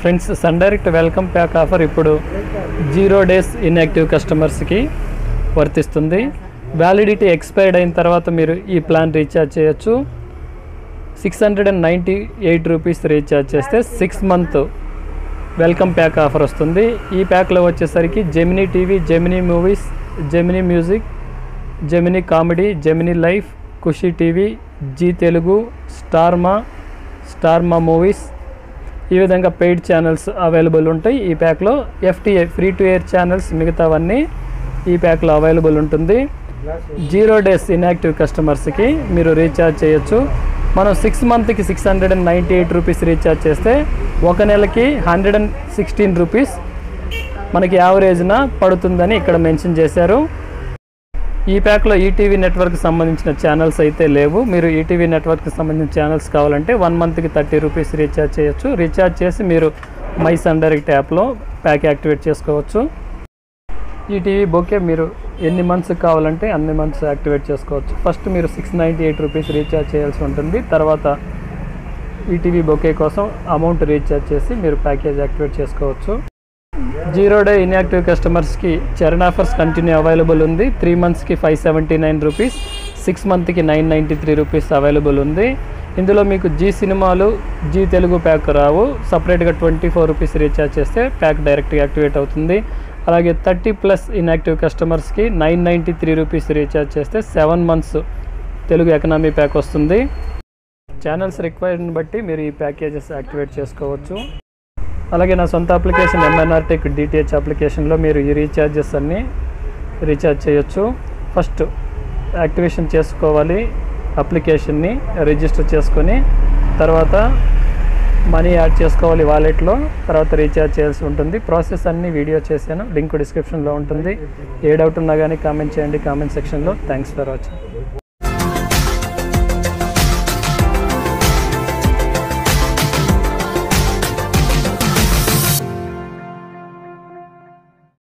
friends Sun Direct welcome pack offer ఇప్పుడు zero days inactive కస్టమర్స్కి వర్తిస్తుంది వ్యాలిడిటీ ఎక్స్పైర్డ్ అయిన తర్వాత మీరు ఈ ప్లాన్ రీఛార్జ్ చేయొచ్చు six hundred and ninety eight rupees recharge చేస్తే six month welcome pack offer వస్తుంది ఈ ప్యాక్లో వచ్చేసరికి Gemini TV Gemini movies Gemini music Gemini comedy Gemini life Khushi TV Zee Telugu Star Maa Star Maa movies ఈ విధంగా పెయిడ్ ఛానల్స్ అవైలబుల్ ఉంటాయి ఈ ప్యాక్లో FTA free to air channels మిగతావన్నీ ఈ ప్యాక్లో అవైలబుల్ ఉంటుంది జీరో డేస్ ఇన్యాక్టివ్ కస్టమర్స్కి మీరు రీఛార్జ్ చేయొచ్చు మనం సిక్స్ మంత్కి six hundred and ninety eight rupees recharge చేస్తే ఒక నెలకి హండ్రెడ్ అండ్ సిక్స్టీన్ రూపీస్ మనకి యావరేజ్న పడుతుందని ఇక్కడ మెన్షన్ చేశారు ఈ ప్యాక్లో ఈటీవీ నెట్వర్క్ సంబంధించిన ఛానల్స్ అయితే లేవు మీరు ఈటీవీ నెట్వర్క్కి సంబంధించిన ఛానల్స్ కావాలంటే వన్ మంత్కి థర్టీ రూపీస్ రీఛార్జ్ చేయొచ్చు రీఛార్జ్ చేసి మీరు మై సన్ డైరెక్ట్ యాప్లో ప్యాక్ యాక్టివేట్ చేసుకోవచ్చు ఈటీవీ బోకే మీరు ఎన్ని మంత్స్ కావాలంటే అన్ని మంత్స్ యాక్టివేట్ చేసుకోవచ్చు ఫస్ట్ మీరు six ninety eight rupees recharge చేయాల్సి ఉంటుంది తర్వాత ఈటీవీ బొకే కోసం అమౌంట్ రీఛార్జ్ చేసి మీరు ప్యాకేజ్ యాక్టివేట్ చేసుకోవచ్చు జీరో డే ఇన్యాక్టివ్ కస్టమర్స్కి చరణ్ ఆఫర్స్ కంటిన్యూ అవైలబుల్ ఉంది త్రీ మంత్స్కి five seventy nine rupees six మంత్కి nine ninety three rupees available ఉంది ఇందులో మీకు జీ సినిమాలు జీ తెలుగు ప్యాక్ రావు సపరేట్గా ట్వంటీ ఫోర్ రూపీస్ రీఛార్జ్ చేస్తే ప్యాక్ డైరెక్ట్గా యాక్టివేట్ అవుతుంది అలాగే థర్టీ ప్లస్ ఇన్యాక్టివ్ కస్టమర్స్కి nine ninety three rupees recharge చేస్తే seven months Telugu economy pack వస్తుంది ఛానల్స్ రిక్వైర్ని బట్టి మీరు ఈ ప్యాకేజెస్ యాక్టివేట్ చేసుకోవచ్చు అలాగే నా సొంత అప్లికేషన్ ఎంఎన్ఆర్ టెక్ డిటిహెచ్ అప్లికేషన్లో మీరు ఈ రీఛార్జెస్ అన్నీ రీఛార్జ్ చేయొచ్చు ఫస్ట్ యాక్టివేషన్ చేసుకోవాలి అప్లికేషన్ని రిజిస్టర్ చేసుకొని తర్వాత మనీ యాడ్ చేసుకోవాలి వాలెట్లో తర్వాత రీఛార్జ్ చేయాల్సి ఉంటుంది ప్రాసెస్ అన్ని వీడియో చేశాను లింక్ డిస్క్రిప్షన్లో ఉంటుంది ఏ డౌట్ ఉన్నా కానీ కామెంట్ చేయండి కామెంట్ సెక్షన్లో థ్యాంక్స్ ఫర్ వాచింగ్